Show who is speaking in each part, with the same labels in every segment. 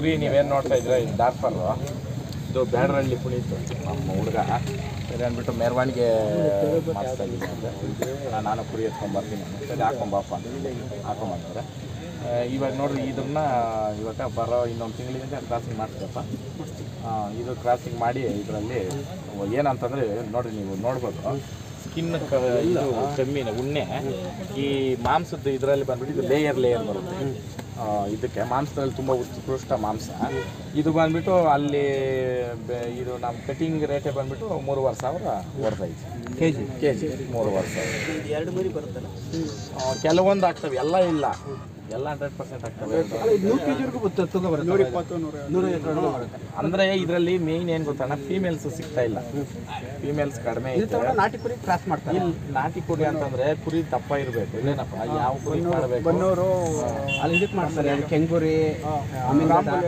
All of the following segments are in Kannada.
Speaker 1: ಕುರಿ ನೀವೇನು ನೋಡ್ತಾ ಇದ್ರೆ ಇದು ಡಾರ್ಫರು ಇದು ಬ್ಯಾಡ್ರಳ್ಳಿ ಪುನೀತು ನಮ್ಮ ಹುಡುಗ ಸರಿ ಅಂದ್ಬಿಟ್ಟು ಮೆರವಣಿಗೆ ಮಾಡಿಸ್ತಾ ಇದ್ದೀನಿ ಅಂದರೆ ನಾನು ಕುರಿ ಎತ್ಕೊಂಡು ಬರ್ತೀನಿ ಸರಿ ಹಾಕೊಂಬಪ್ಪ ಅಂತ ಹಾಕೊಂಬಂದ್ರೆ ಇವಾಗ ನೋಡ್ರಿ ಇದನ್ನ ಇವಾಗ ಬರೋ ಇನ್ನೊಂದು ತಿಂಗಳಿಂದ ಕ್ರಾಸಿಂಗ್ ಮಾಡಿಸ್ಬೇಕಪ್ಪ ಆ, ಇದು ಕ್ರಾಸಿಂಗ್ ಮಾಡಿ ಇದರಲ್ಲಿ ಏನಂತಂದರೆ ನೋಡ್ರಿ ನೀವು ನೋಡ್ಬೋದು ಸ್ಕಿನ್ ಇದು ಕಮ್ಮಿನ ಉಣ್ಣೆ ಈ ಮಾಂಸದ ಇದರಲ್ಲಿ ಬಂದ್ಬಿಟ್ಟು ಇದು ಲೇಯರ್ ಲೇಯರ್ ಬರುತ್ತೆ ಆ, ಇದಕ್ಕೆ ಮಾಂಸದಲ್ಲಿ ತುಂಬ ಉತ್ಕೃಷ್ಟ ಮಾಂಸ ಇದು ಬಂದ್ಬಿಟ್ಟು ಅಲ್ಲಿ ಬೆ- ಇದು ನಮ್ಮ ಕಟಿಂಗ್ ರೇಟೇ ಬಂದ್ಬಿಟ್ಟು ಮೂರುವರೆ ಸಾವಿರ ಹೊಡೆದೈತೆ ಕೆ ಜಿ ಕೆ ಜಿ ಮೂರುವರೆ ಸಾವಿರ
Speaker 2: ಎರಡು ಮರಿ ಬರುತ್ತಲ್ಲ
Speaker 1: ಆ, ಕೆಲವೊಂದು ಆಗ್ತವೆ ಎಲ್ಲ ಇಲ್ಲ ಎಲ್ಲ ಹಂಡ್ರೆಡ್ ಪರ್ಸೆಂಟ್ ಆಗ್ತವೆ
Speaker 3: ನೂರು ಕೆ ಜಿವರೆಗೂ ತೂಕ ಬರುತ್ತೆ ನೂರ ಇಪ್ಪತ್ತು ನೂರ ನೂರ ಐವತ್ತು ಬರುತ್ತೆ
Speaker 1: ಅಂದ್ರೆ ಇದರಲ್ಲಿ ಮೇನ್ ಏನ್ ಗೊತ್ತಣ್ಣ ಫೀಮೇಲ್ಸ್ ಸಿಗ್ತಾ ಇಲ್ಲ ಫೀಮೇಲ್ಸ್ ಕಡಿಮೆ
Speaker 3: ಇದು
Speaker 1: ಐತೆ
Speaker 3: ತಗೊಂಡು ನಾಟಿ ಕುರಿ ಕ್ರಾಸ್ ಮಾಡ್ತಾರೆ
Speaker 1: ಇಲ್ಲಿ ನಾಟಿ ಕುರಿ ಅಂತಂದ್ರೆ ಕುರಿ ದಪ್ಪ ಇರ್ಬೇಕು ಇಲ್ಲೇನಪ್ಪ ಯಾವ ಕುರಿ ಮಾಡಬೇಕು
Speaker 3: ಬನ್ನೂರು ಅಲ್ಲಿ ಇದಕ್ಕೆ ಮಾಡ್ತಾರೆ ಅದು ಕೆಂಗುರಿ ಆಮೇಲೆ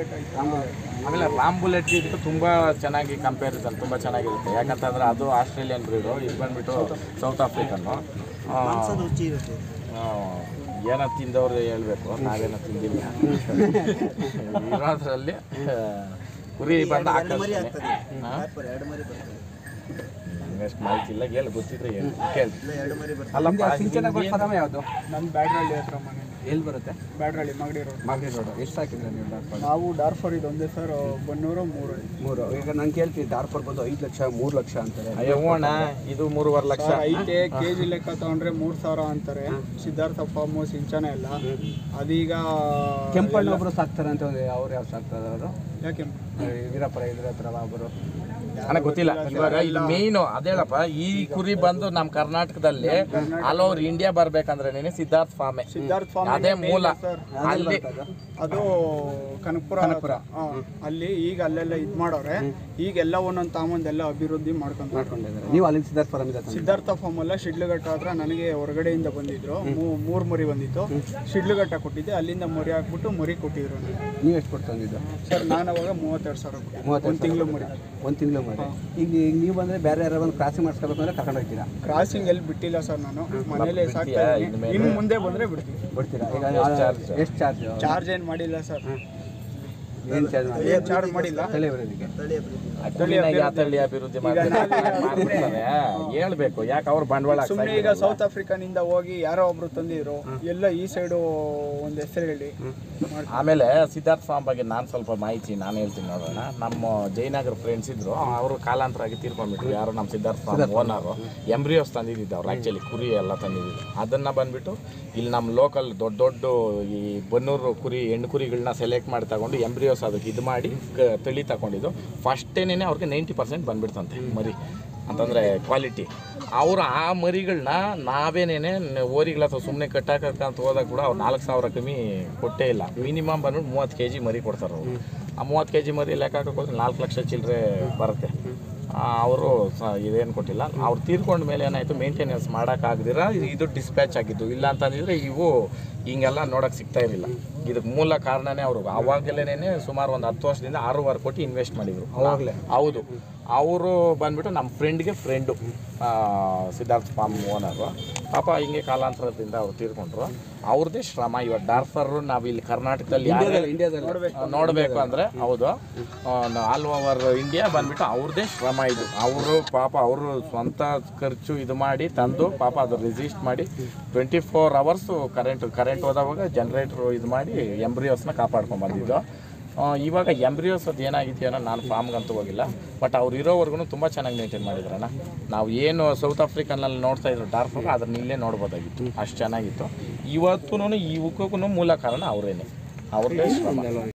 Speaker 1: ಆಮೇಲೆ ರಾಮ್ ಬುಲೆಟ್ ಇದಕ್ಕೆ ತುಂಬಾ ಚೆನ್ನಾಗಿ ಕಂಪ್ಯಾರಿಸನ್ ತುಂಬಾ ಚೆನ್ನಾಗಿರುತ್ತೆ ಯಾಕಂತಂದ್ರೆ ಅದು ಆಸ್ಟ್ರೇಲಿಯನ್ ಬ್ರೀಡು ಇದು ಬಂದ್ಬಿಟ್ಟು ಸೌತ್ ಆಫ್ರಿಕನ್ನು
Speaker 2: ಮಾಂಸದ ರುಚಿ ಇರುತ್ತೆ
Speaker 1: ಏನೋ ತಿಂದವ್ರು ಹೇಳ್ಬೇಕು ನಾವೇನೋ ತಿಂದಿಲ್ಲ ಇರೋದ್ರಲ್ಲಿ ಆ, ಕುರಿ ಬಂದು
Speaker 2: ಎರಡು ಮರಿ
Speaker 1: ಹಾಕಿಸ್ತೀನಿ
Speaker 2: ಆಗ್ತದೆ ಡಾರ್ಪರ್ ಎರಡು ಮರಿ ಬರ್ತದೆ
Speaker 1: ನಂಗಷ್ಟು ಮಾಹಿತಿ ಇಲ್ಲ ಹೇಳಿ ಗೊತ್ತಿದ್ರೆ ಹೇಳಿ ಕೇಳಿ
Speaker 2: ಇಲ್ಲ ಎರಡು ಮರಿ ಬರ್ತದೆ
Speaker 1: ಅಲ್ಲಪ್ಪ
Speaker 3: ಸಿಂಚನ
Speaker 1: ಇದು
Speaker 3: ಪದಮ ಯಾವುದು
Speaker 4: ನಮ್ಮ ಬ್ಯಾಡ್ರಳ್ಳಿ ಹತ್ರ ಮನೆ
Speaker 3: ಎಲ್ಲಿ ಬರುತ್ತೆ
Speaker 4: ಬ್ಯಾಡ್ರಳ್ಳಿ ಮಗಡಿ ರೋಡ್
Speaker 3: ಮಾಗಡಿ ರೋಡ್ ಎಷ್ಟು ಹಾಕಿದ್ರೆ ನೀವು ಡಾರ್ಪರ್
Speaker 4: ನಾವು ಡಾರ್ಫರ್ ಇದು ಒಂದೇ ಸರ್ ಬನ್ನೂರು ಮೂರು
Speaker 3: ಮೂರು ಈಗ ನಾನು ಕೇಳ್ತೀನಿ ಡಾರ್ಪರ್ ಬಂದು ಐದು ಲಕ್ಷ ಮೂರು ಲಕ್ಷ ಅಂತಾರೆ
Speaker 1: ಅಯ್ಯೋ ಅಣ್ಣ ಇದು ಮೂರುವರೆ ಲಕ್ಷ
Speaker 4: ಸರ್ ಐತೆ ಕೆ ಜಿ ಲೆಕ್ಕ ತಗೊಂಡ್ರೆ ಮೂರು ಸಾವಿರ ಅಂತಾರೆ ಸಿದ್ಧಾರ್ಥ ಫಾರ್ಮು ಸಿಂಚನ ಎಲ್ಲ ಅದೀಗ
Speaker 3: ಕೆಂಪಣ್ಣ ಒಬ್ರು ಸಾಕ್ತಾರೆ ಅಂತ ಒಂದು ಅವ್ರು ಯಾರು ಸಾಕ್ತಾರೆ ಅವರು
Speaker 4: ಯಾಕೆ
Speaker 3: ವೀರಪ್ಪರ ಇದ್ರ ಹತ್ರ ಒಬ್ಬರು
Speaker 1: ನನಗೆ ಗೊತ್ತಿಲ್ಲ ಇವಾಗ ಇದು ಮೇಯ್ನು ಅದೇಳಪ್ಪ ಈ ಕುರಿ ಬಂದು ನಮ್ಮ ಕರ್ನಾಟಕದಲ್ಲಿ ಆಲ್ ಓವರ್ ಇಂಡಿಯಾ ಬರ್ಬೇಕಂದ್ರೆ ನೀನು ಸಿದ್ಧಾರ್ಥ್ ಫಾರ್ಮೆ
Speaker 4: ಸಿದ್ಧಾರ್ಥ ಫಾರ್ಮ್
Speaker 1: ಅದೇ ಮೂಲ
Speaker 4: ಸರ್
Speaker 1: ಅಲ್ಲಿ
Speaker 4: ಅದು ಕನಕಪುರ ಹಾ, ಅಲ್ಲಿ ಈಗ ಅಲ್ಲೆಲ್ಲ ಇದು ಮಾಡೋರೆ ಈಗೆಲ್ಲ ಒಂದೊಂದು ತಾಮಂದೆಲ್ಲ ಅಭಿವೃದ್ಧಿ ಮಾಡ್ಕೊಂತ
Speaker 3: ಮಾಡ್ಕೊಂಡಿದ್ದಾರೆ ನೀವು ಅಲ್ಲಿಂದ ಸಿದ್ಧಾರ್ಥ ಫಾರಂ ಇದೆ
Speaker 4: ಸಿದ್ಧಾರ್ಥ ಫಾರ್ಮ್ ಅಲ್ಲ ಶಿಡ್ಲಘಟ್ಟ ಹತ್ರ ನನಗೆ ಹೊರಗಡೆಯಿಂದ ಬಂದಿದ್ರು ಮೂ- ಮೂರ್ ಮರಿ ಬಂದಿತ್ತು ಶಿಡ್ಲಘಟ್ಟ ಕೊಟ್ಟಿದ್ದೆ ಅಲ್ಲಿಂದ ಮರಿ ಹಾಕ್ಬಿಟ್ಟು ಮರಿ ಕೊಟ್ಟಿದ್ರು ನನಗೆ
Speaker 3: ನೀವು ಎಷ್ಟು ಕೊಟ್ಟು ತಂದಿದ್ದು
Speaker 4: ಸರ್ ನಾನು ಅವಾಗ ಮೂವತ್ತೆರಡು ಸಾವಿರ ಕೊಟ್ಟಿದ್ದೆ
Speaker 3: ಮೂವತ್ತೆರಡು
Speaker 4: ಒಂದು ತಿಂಗಳು ಮರಿ
Speaker 3: ಒಂದು ತಿಂಗಳು ಮಾಡಿ ಈಗ ಈಗ ನೀವು ಬಂದರೆ ಬೇರೆ ಯಾರು ಬಂದು ಕ್ರಾಸಿಂಗ್ ಮಾಡಿಸ್ಕೋಬೇಕು ಅಂದರೆ ಕರ್ಕೊಂಡು ಹೋಗ್ತೀರಾ
Speaker 4: ಕ್ರಾಸಿಂಗ್ ಎಲ್ಲಿ ಬಿಟ್ಟಿಲ್ಲ ಸರ್ ನಾನು ಮನೇಲೆ ಸಾಕ್ತಾ ಇದ್ದೀನಿ. ಇನ್ನು ಮುಂದೆ ಬಂದ್ರೆ ಬಿಡ್ತೀನಿ
Speaker 3: ಬಿಡ್ತೀರಾ ಈಗ ಎಷ್ಟು ಚಾರ್ಜ್
Speaker 4: ಚಾರ್ಜ್ ಏನು ಮಾಡಿಲ್ಲ ಸರ್
Speaker 3: ಏನು ಚಾರ್ಜ್ ಮಾಡಿ
Speaker 4: ಏನು ಚಾರ್ಜ್ ಮಾಡಿಲ್ಲ
Speaker 3: ತಲೆ ಬರೋದಕ್ಕೆ
Speaker 2: ತಳಿ ಅಭಿವೃದ್ಧಿ
Speaker 1: ಆ ಕುರಿನ ಯಾವ ತಳಿ ಅಭಿವೃದ್ಧಿ ಮಾಡ್ತಾರೆ ಮಾಡ್ಬಿಡ್ತಾರೆ ಹೇಳ್ಬೇಕು ಯಾಕೆ ಅವ್ರು ಬಂಡವಾಳ ಹಾಕ್ತಾ
Speaker 4: ಸುಮ್ಮನೆ ಈಗ
Speaker 1: ಇದ್ದಾರಲ್ಲ.
Speaker 4: ಸೌತ್ ಆಫ್ರಿಕಾನಿಂದ ಹೋಗಿ ಯಾರೋ ಒಬ್ರು ತಂದಿದ್ರು ಎಲ್ಲ ಈ ಸೈಡು ಒಂದು ಹೆಸರು ಹೇಳಿ ಮಾಡ್ತೀನಿ.
Speaker 1: ಆಮೇಲೆ ಸಿದ್ಧಾರ್ಥ್ ಫಾರ್ಮ್ ಬಗ್ಗೆ ನಾನು ಸ್ವಲ್ಪ ಮಾಹಿತಿ ನಾನು ಹೇಳ್ತೀನಿ ನೋಡೋಣ ನಮ್ಮ ಜಯನಗರ ಫ್ರೆಂಡ್ಸ್ ಇದ್ರು ಅವರು ಕಾಲಾಂತರಾಗಿ ತೀರ್ಕೊಂಡ್ಬಿಟ್ರು ಯಾರು ನಮ್ಮ ಸಿದ್ಧಾರ್ಥ್ ಫಾರ್ಮ್ ಓನರು ಎಂಬ್ರಿಯೋಸ್ ತಂದಿದ್ದು ಅವ್ರು ಆ್ಯಕ್ಚುಲಿ ಕುರಿ ಎಲ್ಲ ತಂದಿದ್ದು ಅದನ್ನು ಬಂದ್ಬಿಟ್ಟು ಇಲ್ಲಿ ನಮ್ಮ ಲೋಕಲ್ ದೊಡ್ಡ ದೊಡ್ಡ ಈ ಬನ್ನೂರು ಕುರಿ ಹೆಣ್ಣು ಕುರಿಗಳನ್ನ ಸೆಲೆಕ್ಟ್ ಮಾಡಿ ತಗೊಂಡು ಎಂಬ್ರಿಯೋಸ್ ಅದಕ್ಕೆ ಇದು ಮಾಡಿ ಕ- ತಳಿ ತಗೊಂಡಿದ್ದು ಫಸ್ಟೇನೇ ಅವ್ರಿಗೆ ನೈಂಟಿ ಪರ್ಸೆಂಟ್ ಬಂದ್ಬಿಡ್ತಂತೆ ಮರಿ ಅಂತಂದರೆ ಕ್ವಾಲಿಟಿ ಅವರು ಆ ಮರಿಗಳನ್ನ ನಾವೇನೇನೆ ಓರಿಗಳ ಹತ್ರ ಸುಮ್ಮನೆ ಕಟ್ಟಾಕಂತ ಹೋದಾಗ ಕೂಡ ಅವ್ರು ನಾಲ್ಕು ಸಾವಿರ ಕಮ್ಮಿ ಕೊಟ್ಟೇ ಇಲ್ಲ ಮಿನಿಮಮ್ ಬಂದ್ಬಿಟ್ಟು ಮೂವತ್ತು ಕೆ ಜಿ ಮರಿ ಕೊಡ್ತಾರೆ ಅವರು ಆ ಮೂವತ್ತು ಕೆ ಜಿ ಮರಿ ಲೆಕ್ಕ ಹಾಕಕ್ಕೆ ಹೋದ್ರೆ ನಾಲ್ಕು ಲಕ್ಷ ಚಿಲ್ಲರೆ ಬರುತ್ತೆ ಅವರು ಇದೇನು ಕೊಟ್ಟಿಲ್ಲ ಅವ್ರು ತೀರ್ಕೊಂಡ ಮೇಲೆ ಏನಾಯಿತು ಮೇಂಟೆನೆನ್ಸ್ ಮಾಡೋಕ್ಕಾಗದಿರ ಇದು ಡಿಸ್ಪ್ಯಾಚ್ ಆಗಿದ್ದು ಇಲ್ಲ ಅಂತಂದಿದ್ರೆ ಇವು ಹಿಂಗೆಲ್ಲ ನೋಡೋಕೆ ಸಿಗ್ತಾ ಇರಲಿಲ್ಲ ಇದಕ್ಕೆ ಮೂಲ ಕಾರಣನೇ ಅವರು ಆವಾಗಲೇ ಸುಮಾರು ಒಂದು ಹತ್ತು ವರ್ಷದಿಂದ ಆರೂವರೆ ಕೋಟಿ ಇನ್ವೆಸ್ಟ್ ಮಾಡಿದರು
Speaker 3: ಅವಾಗಲೇ
Speaker 1: ಹೌದು ಅವರು ಬಂದ್ಬಿಟ್ಟು ನಮ್ಮ ಫ್ರೆಂಡ್ಗೆ ಫ್ರೆಂಡು ಸಿದ್ಧಾರ್ಥ ಫಾರ್ಮ್ ಓನರು ಪಾಪ ಹಿಂಗೆ ಕಾಲಾಂತರದಿಂದ ಅವ್ರು ತೀರ್ಕೊಂಡ್ರು ಅವ್ರದ್ದೇ ಶ್ರಮ ಇವಾಗ ಡಾರ್ಫರು ನಾವು ಇಲ್ಲಿ ಕರ್ನಾಟಕದಲ್ಲಿ ಯಾರೇ
Speaker 3: ಇಂಡಿಯಾದಲ್ಲಿ
Speaker 1: ನೋಡಬೇಕು ಅಂದರೆ ಹೌದು ಆಲ್ ಓವರ್ ಇಂಡಿಯಾ ಬಂದ್ಬಿಟ್ಟು ಅವ್ರದ್ದೇ ಶ್ರಮ ಇದು ಅವರು ಪಾಪ ಅವರು ಸ್ವಂತ ಖರ್ಚು ಇದು ಮಾಡಿ ತಂದು ಪಾಪ ಅದು ರಿಜಿಸ್ಟ್ ಮಾಡಿ twenty four hours current current ಹೋದವಾಗ ಜನ್ರೇಟ್ರು ಇದು ಮಾಡಿ ಎಂಬ್ರಿಯೋಸ್ನ ಕಾಪಾಡ್ಕೊಂಡು ಬಂದಿದ್ದು ಆ, ಇವಾಗ ಎಂಬ್ರಿಯೋಸ್ ಅದು ಏನಾಗಿದೆಯೋ ನಾನು ಫಾರ್ಮ್ಗಂತೂ ಹೋಗಿಲ್ಲ ಬಟ್ ಅವ್ರು ಇರೋವರೆಗೂ ತುಂಬ ಚೆನ್ನಾಗಿ ಮೇಂಟೈನ್ ಮಾಡಿದ್ರಣ್ಣ ನಾವು ಏನು ಸೌತ್ ಆಫ್ರಿಕನ್ನಲ್ಲಿ ನೋಡ್ತಾ ಇದ್ರು ಡಾರ್ಕ್ ಅದನ್ನ ಇಲ್ಲೇ ನೋಡ್ಬೋದಾಗಿತ್ತು ಅಷ್ಟು ಚೆನ್ನಾಗಿತ್ತು ಇವತ್ತೂ ಇವಕ್ಕೂ ಮೂಲ ಕಾರಣ ಅವರೇನೆ ಅವ್ರದ್ದೇ ಶ್ರಮ